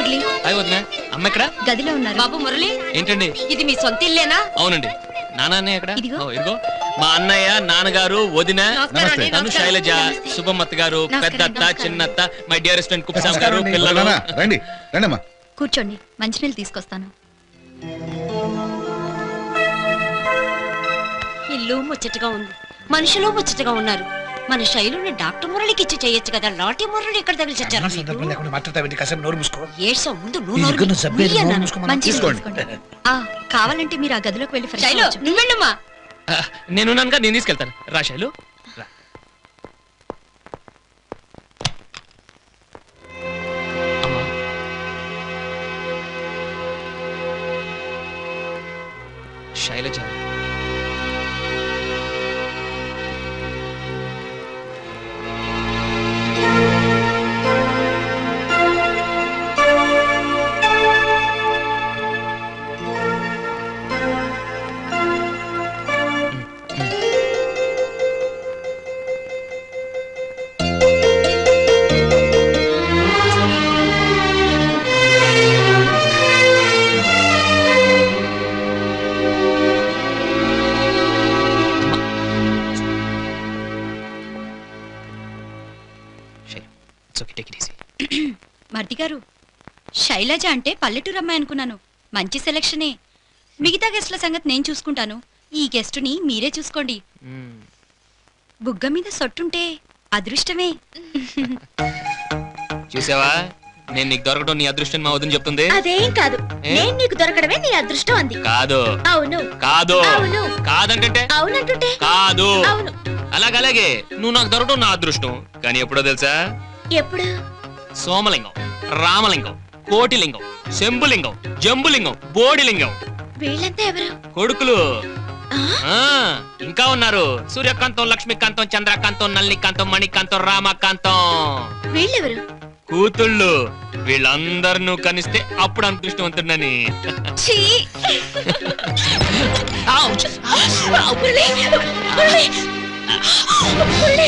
Murali hi వదిన అమ్మ ఎక్కడ గదిలో ఉన్నారు బాబు మురళి ఏంటండి ఇది మీ సొంత ఇల్లేనా అవునండి నాన్న అన్నయ్య ఎక్కడ ఇదిగో. ఓ, ఇదిగో మా అన్నయ్య నాన్నగారు వదిన నమస్కారం అండి, తను నమస్కారం. శైలజ నమస్తే. శుభమత్త గారు నమస్కారం, పెద్దత్త నమస్కారం. చిన్నత్త మై డియర్ ఫ్రెండ్ కుప్సాం గారు నమస్కారం పిల్లలు నాన్న, రండి రండమ్మా కూర్చోండి మంచినీళ్ళు తీసుకొస్తాను ఇల్లు ముచ్చటగా ఉంది మనుషులు ముచ్చటగా ఉన్నారు మన శైలుని డాక్టర్ మురళికి ఇచ్చి చేయొచ్చు కదా లాటి మురళి ఇక్కడ తగిలి చచ్చారు అన్న సందర్భం లేకుండా మాట్లాడతావేంటి కాసేపు నోరు మూసుకో ఏడ్చావు ముందు ఈ నువ్వు నోరు ఇద్దరు సభ్యులు మూయి నోరు అన్నాను. మూసుకోమని మంచినీళ్ళు తీసుకోండి. తీసుకోండి ఆ కావాలంటే మీరు ఆ గదిలోకి వెళ్ళి ఫ్రెష్ శైలు అవ్వచ్చు. నువ్వు వెళ్ళమ్మా ఆ, నేనున్నానుగా నేను తీసుకెళ్తాను రా శైలు రా. అమ్మా. Shailaja Shailu it's okay take it easy మర్ది గారు శైలజ అంటే పల్లెటూరు అమ్మాయి అనుకున్నాను మంచి సెలక్షనే మిగతా గెస్ట్ల సంగతి నేను చూసుకుంటాను ఈ గెస్టుని మీరే చూసుకోండి బుగ్గ మీద సొట్టుంటే అదృష్టమే చూసావా నేను నీకు దొరకడం నీ అదృష్టం మా వదిన చెప్తుంది అదేం కాదు ఏ? నేను నీకు దొరకడమే నీ అదృష్టం అంది కాదు అవును కాదు అవును. కాదంటే అవునంటుంటే కాదు అవును అలాగలాగే నువ్వు నాకు దొరకడం నా అదృష్టం కానీ ఎప్పుడో తెలుసా ఎప్పుడు సోమలింగం రామలింగం కోటిలింగం శంభులింగం జంబులింగం బోడిలింగం వీళ్ళంతా ఎవరు కొడుకులు ఆ? ఆ ఇంకా ఉన్నారు సూర్యకాంతం లక్ష్మీకాంతం చంద్రకాంతం నల్లికాంతం మణికాంతం రామకాంతం వీళ్ళెవరు కూతుళ్ళు వీళ్ళందరినూ కనిస్తే అప్పుడు అదృష్టవంతుడని ఛీ! Murali! Murali! Murali!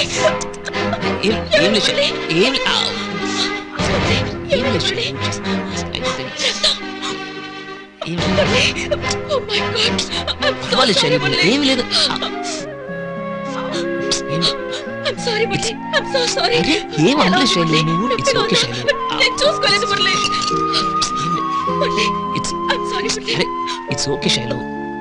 Oh my God! I'm so sorry, Murali. ఏమి లేదు I'm sorry, Murali. I'm so sorry. ఏం అనలేదు శైలు, మురళి, నువ్వు- it's నొప్పిగా okay, ఉందా? శైలు. నేను చూసుకోలేదు Murali Murali it's I'm sorry, Murali. It's okay Shailu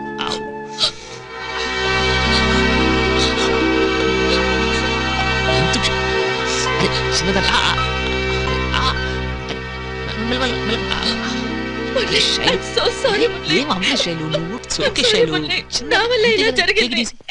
ఎందుకు శై- అరే, చిన్నదా ఆ, ఆ, ఆ, మెల్ల, మెల్ల, మెల్ల, ఆ, Murali, Shailu. I'm so sorry, Murali. ఏం అమ్మలే శైలు నువ్వు it's I'm okay sorry, Shailu Murali. చిన్న- నా వల్ల ఇలా take it జరిగింది. easy.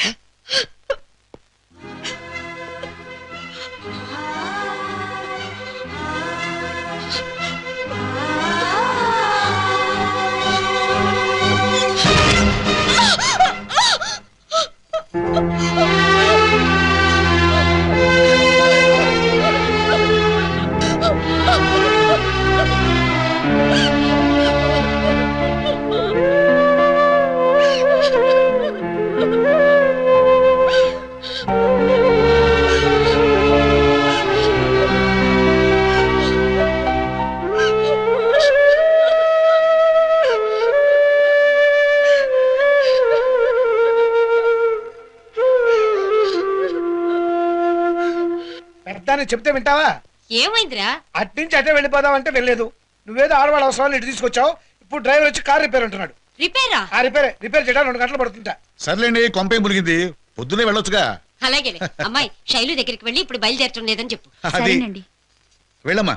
పెద్దాన్ని చెప్తే వింటావా ఏమైందిరా అట్నుంచి అటే వెళ్ళిపోదాం అంటే వెళ్ళలేదు నువ్వేదో ఆడవాళ్ళ అవసరాలు ఇటు తీసుకొచ్చావు ఇప్పుడు డ్రైవర్ వచ్చి కార్ రిపేర్ అంటున్నాడు రిపేరా ఆ రిపేర్ రిపేర్ చేయడానికి రెండు గంటలు పడుతుంటా సర్లేండి కొంపే ములిగింది పొద్దునే వెళ్ళొచ్చుగా అలాగేలే అమ్మాయి శైలు దగ్గరికి వెళ్ళి ఇప్పుడు బయలుదేరటం లేదని చెప్పు అది సరేనండి వెళ్ళమ్మా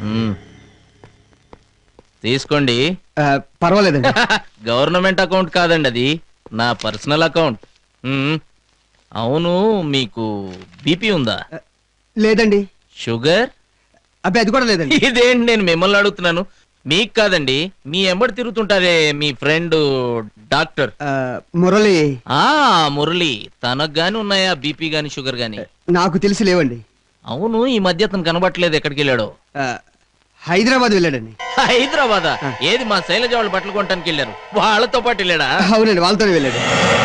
మ్మ్. తీసుకోండి ఆ, పర్వాలేదండి గవర్నమెంట్ అకౌంట్ కాదండి అది నా పర్సనల్ అకౌంట్ మ్మ్. అవును మీకు బీపీ ఉందా లేదండి షుగర్ అబ్బాయి అది కూడా లేదండి ఇదేంటి నేను మిమ్మల్ని అడుగుతున్నాను మీకు కాదండి మీ ఎంబడి తిరుగుతుంటారే మీ ఫ్రెండ్ డాక్టర్ ఆ, మురళి ఆ మురళి తనకు గాని ఉన్నాయా బీపీ గాని షుగర్ గాని నాకు తెలిసి లేవండి అవును ఈ మధ్య అతను కనబట్టలేదు ఎక్కడికి వెళ్ళాడో ఆ, హైదరాబాద్ వెళ్ళాడండి హైదరాబాద్ ఏది మా శైలజ వాళ్ళు బట్టలు కొనడానికి వెళ్ళారు వాళ్ళతో పాటు వెళ్ళాడా అవునండి వాళ్ళతోనే వెళ్ళాడు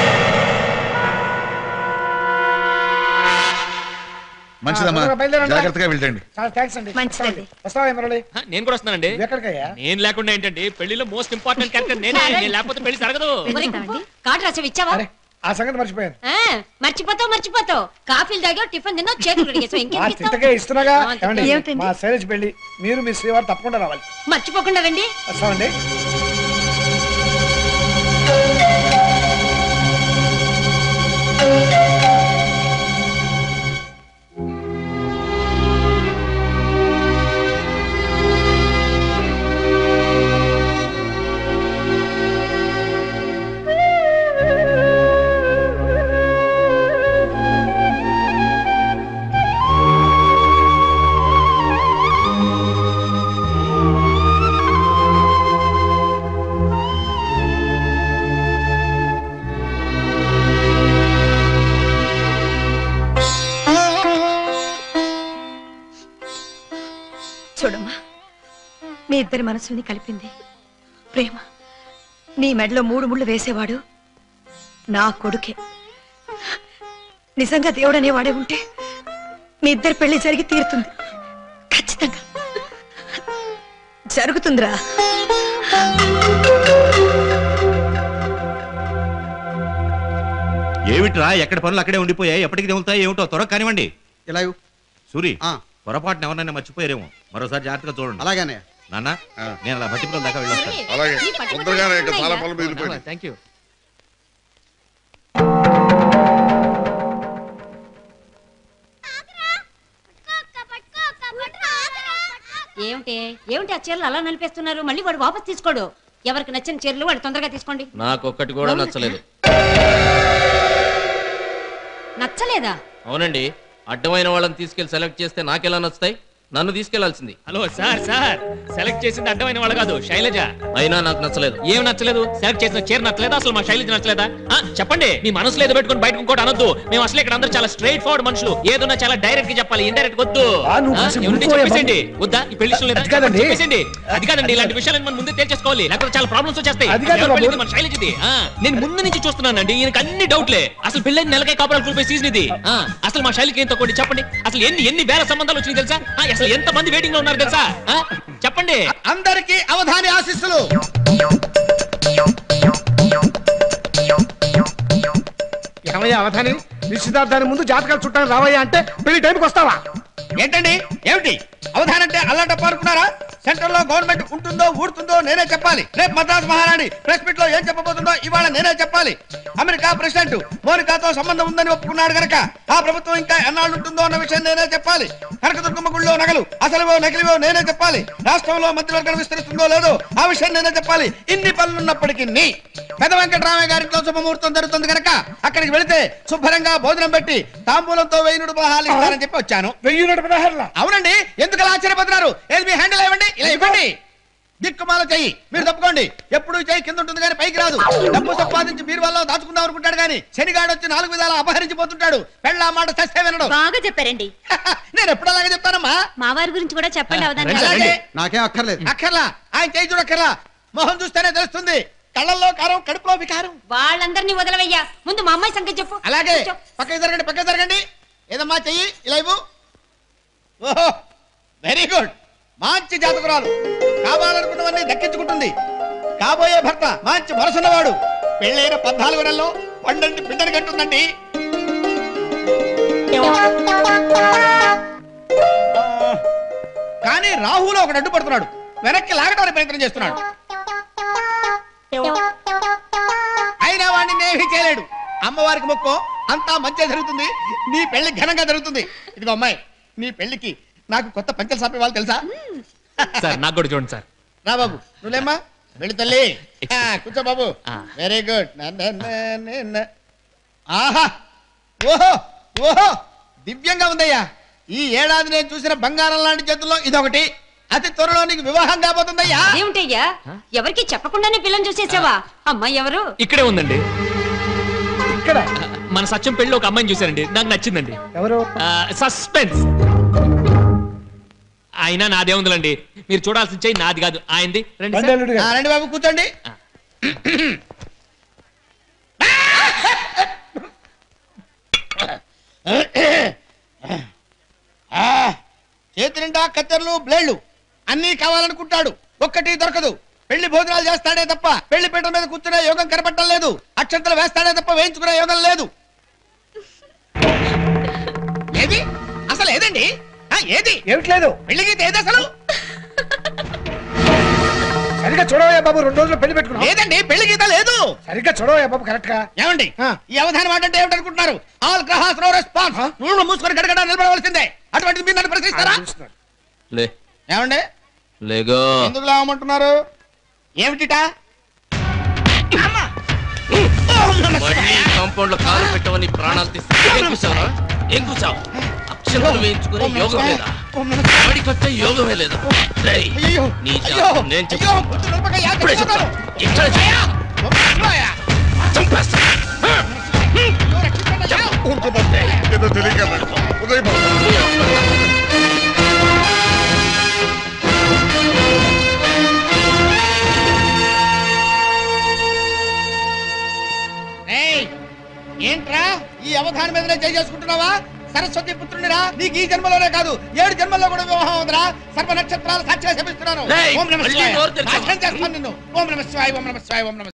మంచిదమ్మా తొందరగా బయలుదేరండి. జాగ్రత్తగా వెళ్ళండి చాలా థ్యాంక్స్ అండి మంచిదండి. వస్తావా మురళి హ, నేను కూడా వస్తున్నానండి నువ్వు ఎక్కడికయ్యా నేను లేకుండా ఏంటండి పెళ్లిలో మోస్ట్ ఇంపార్టెంట్ క్యారెక్టర్ నేనే నేను లేకపోతే పెళ్లి జరగదు ఒరేయ్, కార్డు రాసేవి ఇచ్చావా అరే ఆ సంగతి మర్చిపోయాను ఆ, మర్చిపోతావు మర్చిపోతావు కాఫీలు తాగావు టిఫిన్ తిన్నావు చేతులు కడిగేసావు ఆ ఇంకేం తిట్టకే ఇస్తున్నాగా ఆ, ఏమండి ఏమిటండి? మా శైలజ్ పెళ్లి మీరు మీ శ్రీవారు తప్పకుండా రావాలి మర్చిపోకుండా రండి వస్తామండి చూడమ్మా మీ ఇద్దరి మనసుల్ని కలిపింది ప్రేమ నీ మెడలో మూడు ముళ్ళు వేసేవాడు నా కొడుకే నిజంగా దేవుడు అనేవాడే ఉంటే మీ ఇద్దరి పెళ్లి జరిగి తీరుతుంది ఖచ్చితంగా జరుగుతుందిరా ఏమిట్రా ఎక్కడ పనులు అక్కడే ఉండిపోయాయి ఎప్పటికి తెగులుతాయి ఏమిటో త్వర కానివ్వండి ఇలా ఇవ్వు. సూరి ఆ, పొరపాటున ఎవరినైనా మర్చిపోయారేమో మరోసారి జాగ్రత్తగా చూడండి అలాగనే నాన్న నేను అలా భట్టిపురం దాకా వెళ్ళొస్తాను అలాగే ఈ పట్టు తొందరగానే పట్టు ఇంకా చాలా ఉన్నాయా? పనులు మిగిలిపోయినాయి థ్యాంక్ యూ ఏమిటి ఏమిటి ఆ చీరలు అలా నలిపేస్తున్నారు మళ్ళీ వాడు వాపస్ తీసుకోడు ఎవరికి నచ్చిన చీరలు వాడు తొందరగా తీసుకోండి నాకొక్కటి కూడా నచ్చలేదు నచ్చలేదా అవునండి అడ్డమైన వాళ్ళని తీసుకెళ్లి సెలెక్ట్ చేస్తే నాకెలా నచ్చుతాయి నన్ను తీసుకెళ్లాల్సింది హలో సార్ సార్ సెలెక్ట్ చేసింది అడ్డమైన వాళ్ళు కాదు శైలజ అయినా నాకు నచ్చలేదు ఏం నచ్చలేదు సెలెక్ట్ చేసిన చీర నచ్చలేదా అసలు మా శైలజ నచ్చలేదా ఆ, చెప్పండి మీ మనసులో ఏదో పెట్టుకుని బయటకు ఇంకోటి అనొద్దు మేము అసలు ఇక్కడ అందరూ చాలా స్ట్రైట్ ఫార్వర్డ్ మనుషులు ఏదన్నా చాలా డైరెక్ట్ గా చెప్పాలి ఇండైరెక్ట్ వద్దు ఆ, నువ్వు ఆ, కొంచెం ఏమండి ఊరుకోవే చెప్పేసేయండి వద్దా ఈ పెళ్లి ఇష్టం లేదా అది కాదండి. చెప్పేసేయండి అది కాదండి ఇలాంటి విషయాలను మనం ముందే తేల్చేసుకోవాలి లేకపోతే చాలా ప్రాబ్లమ్స్ వచ్చేస్తాయి అది కాదు ఎవరి బాబు. పెళ్లిది? మన శైలజది ఆ, నేను ముందు నుంచి చూస్తున్నానండి ఈయనకి అన్ని డౌట్లే అసలు పెళ్ళైన నెలకే కాపురాలు కూలిపోయి సీజన్ ఇది ఆ, అసలు మా శైలికి ఏం తక్కువ చెప్పండి అసలు ఎన్ని ఎన్ని వేల సంబంధాలు వచ్చినాయి తెలుసా ఆ, అసలు ఎంత మంది వెయిటింగ్ లో ఉన్నారు తెలుసా ఆ, చెప్పండి అందరికీ అవధాని ఆశిస్సులు ఏమయ్యా అవధాని నిశ్చితార్థాన్ని ముందు జాతకాలు చుట్టానికి రావయ్యా అంటే పెళ్లి టైంకి వస్తావా ఏంటండి ఏమిటి అవధానం అంటే అల్లాటప్ప అనుకున్నారా సెంట్రల్ లో గవర్నమెంట్ ఉంటుందో ఊడుతుందో నేనే చెప్పాలి రేపు మద్రాస్ మహారాణి ప్రెస్ మీట్ లో ఏం చెప్పబోతుందో ఇవాళ నేనే చెప్పాలి అమెరికా ప్రెసిడెంట్ మోనికాతో సంబంధం ఉందని ఒప్పుకున్నాడు గనక ఆ ప్రభుత్వం ఇంకా ఎన్నాళ్ళు ఉంటుందో అన్న విషయం నేనే చెప్పాలి కనకదుర్గమ్మ గుళ్ళో నగలు అసలువో నకిలివో నేనే చెప్పాలి రాష్ట్రంలో మంత్రివర్గం విస్తరిస్తుందో లేదో ఆ విషయం నేనే చెప్పాలి ఇన్ని పనులున్నప్పటికీ పెద్ద వెంకటరామయ్య గారింట్లో శుభముహూర్తం జరుగుతుంది కనుక అక్కడికి వెళితే శుభ్రంగా భోజనం పెట్టి తాంబూలంతో వెయ్యి పదహాలు ఇస్తారని చెప్పి వచ్చాను వెయ్యి పదహారుల అవునండి ఎందుకు అలా ఆశ్చర్యపోతున్నారు ఏది మీ హ్యాండిల్ ఇవ్వండి ఇలా ఇవ్వండి దిక్కుమాల చెయ్యి మీరు తప్పుకోండి ఎప్పుడు చెయ్యి కింద ఉంటుంది కానీ పైకి రాదు డబ్బు సంపాదించి మీరు వల్ల దాచుకుందాం అనుకుంటాడు కానీ శనిగాడు వచ్చి నాలుగు విధాలు అపహరించిపోతుంటాడు పెళ్ళ మాట సస్తే వినడు బాగా చెప్పారండి నేను ఎప్పుడు అలాగే చెప్తానమ్మా మా వారి గురించి కూడా చెప్పండి అవదాన్ని రండి, అలాగే నాకేం అక్కర్లేదు అక్కర్లా ఆయన చేయి చూడక్కర్లా మొహం చూస్తేనే తెలుస్తుంది కళ్ళల్లో కారం కడుపులో వికారం వాళ్ళందరినీ వదలవయ్యా ముందు మా అమ్మాయి సంగతి చెప్పు అలాగే కూర్చో. పక్కకి జరగండి పక్కకి జరగండి ఏదమ్మా చెయ్యి ఇలా ఇవ్వు ఓహో వెరీ గుడ్ మంచి జాతకురాలు కావాలనుకున్నవన్నీ దక్కించుకుంటుంది కాబోయే భర్త మంచి మనసున్నవాడు పెళ్ళైన పద్నాలుగు నెలల్లో పండంటి బిడ్డని కట్టుందండి ఆ, కానీ రాహులో ఒకడు అడ్డుపడుతున్నాడు వెనక్కి లాగడానికి ప్రయత్నం చేస్తున్నాడు అయినా వాడిని ఏమీ చేయలేడు అమ్మవారికి మొక్కో అంతా మంచిగా జరుగుతుంది నీ పెళ్లి ఘనంగా జరుగుతుంది ఇదిగో అమ్మాయి నీ పెళ్లికి నాకు కొత్త పంచలు సాపే వాళ్ళు తెలుసా సార్ నాకు కూడా చూడండి సార్ రా బాబు నువ్వులేమ్మా వెళ్ళి తల్లి ఆ, కూర్చో బాబు ఆ. వెరీ గుడ్ ఆహా ఓహో ఓహో దివ్యంగా ఉందయ్యా ఈ ఏడాది నేను చూసిన బంగారం లాంటి చేతుల్లో ఇదొకటి అతి త్వరలో నీకు వివాహం కాబోతుందయ్యా ఏమిటయ్యా ఎవరికి చెప్పకుండానే పిల్లని చూసేసావా అమ్మాయి ఎవరు ఇక్కడే ఉందండి ఇక్కడ మన సత్యం పెళ్లి ఒక అమ్మాయిని చూశారండి నాకు నచ్చిందండి ఎవరు సస్పెన్స్ అయినా నాదే ఉందిలండి మీరు చూడాల్సిన చెయ్యి నాది కాదు ఆయనది రండి సార్. ఆ, రండి బాబు కూర్చోండి ఆ, చేతి నిండా కత్తెరలు బ్లేడ్లు అన్నీ కావాలనుకుంటాడు ఒక్కటి దొరకదు పెళ్లి భోజనాలు చేస్తాడే తప్ప పెళ్లి పీటల మీద కూర్చునే యోగం కనపడటం లేదు అక్షంతలు వేస్తాడే తప్ప వేయించుకునే యోగం లేదు ఏది అసలు ఏదండి ఆ, ఏది ఏమిటి లేదు పెళ్లి గీత ఏది అసలు సరిగ్గా చూడవయ్యా బాబు రెండు రోజులు పెళ్లి పెట్టుకున్నాం లేదండి పెళ్లి గీత లేదు సరిగ్గా చూడవయ్యా బాబు కరెక్ట్ గా ఏమండి ఆ. ఈ అవధానం అంటే ఏమిటనుకుంటున్నారు ఆల్ గ్రహాస్ నో రెస్పాన్స్ నువ్వు మూసుకొని గడగడ నిలబడవలసిందే అటువంటిది మీరు నన్ను ప్రశ్నిస్తారా లే ఏమండి లేగో ఎందుకు లావమంటున్నారు ఏమిటిటా మళ్ళీ కాంపౌండ్ లో కాలు పెట్టవని ప్రాణాలు తీసి ఏం కూసావురా? ఏం కూసావు అక్షరాలు వేయించుకుని యోగం లేదా వాడికొచ్చే యోగమే లేదా రేయ్, అయ్యో నీ అయ్యో జాతకం నేను అయ్యో చెప్తాను బుద్ధి నిలపక యా ఇప్పుడే చెప్తాను. చెప్తాను ఇక్కడ చెయ్యా. అయ్యో, చంపేస్తా రక్షించండి, అయ్యో. ఏదో తెలియక ఉదయ్ బాబు ఏయ్, ఏంట్రా ఈ అవధానం మీదనే చేయి చేసుకుంటున్నావా సరస్వతి పుత్రునిరా నీకు ఈ జన్మలోనే కాదు ఏడు జన్మల్లో కూడా వివాహం అవుతురా సర్వ నక్షత్రాలు సాక్షిగా శపిస్తున్నాను రేయ్, ఓం నమ మళ్ళీ శివాయ నోరు తెరిచావు. నాశనం చేస్తాను నిన్ను ఓం నమ శివాయ ఓం నమ శివాయ ఓం నమ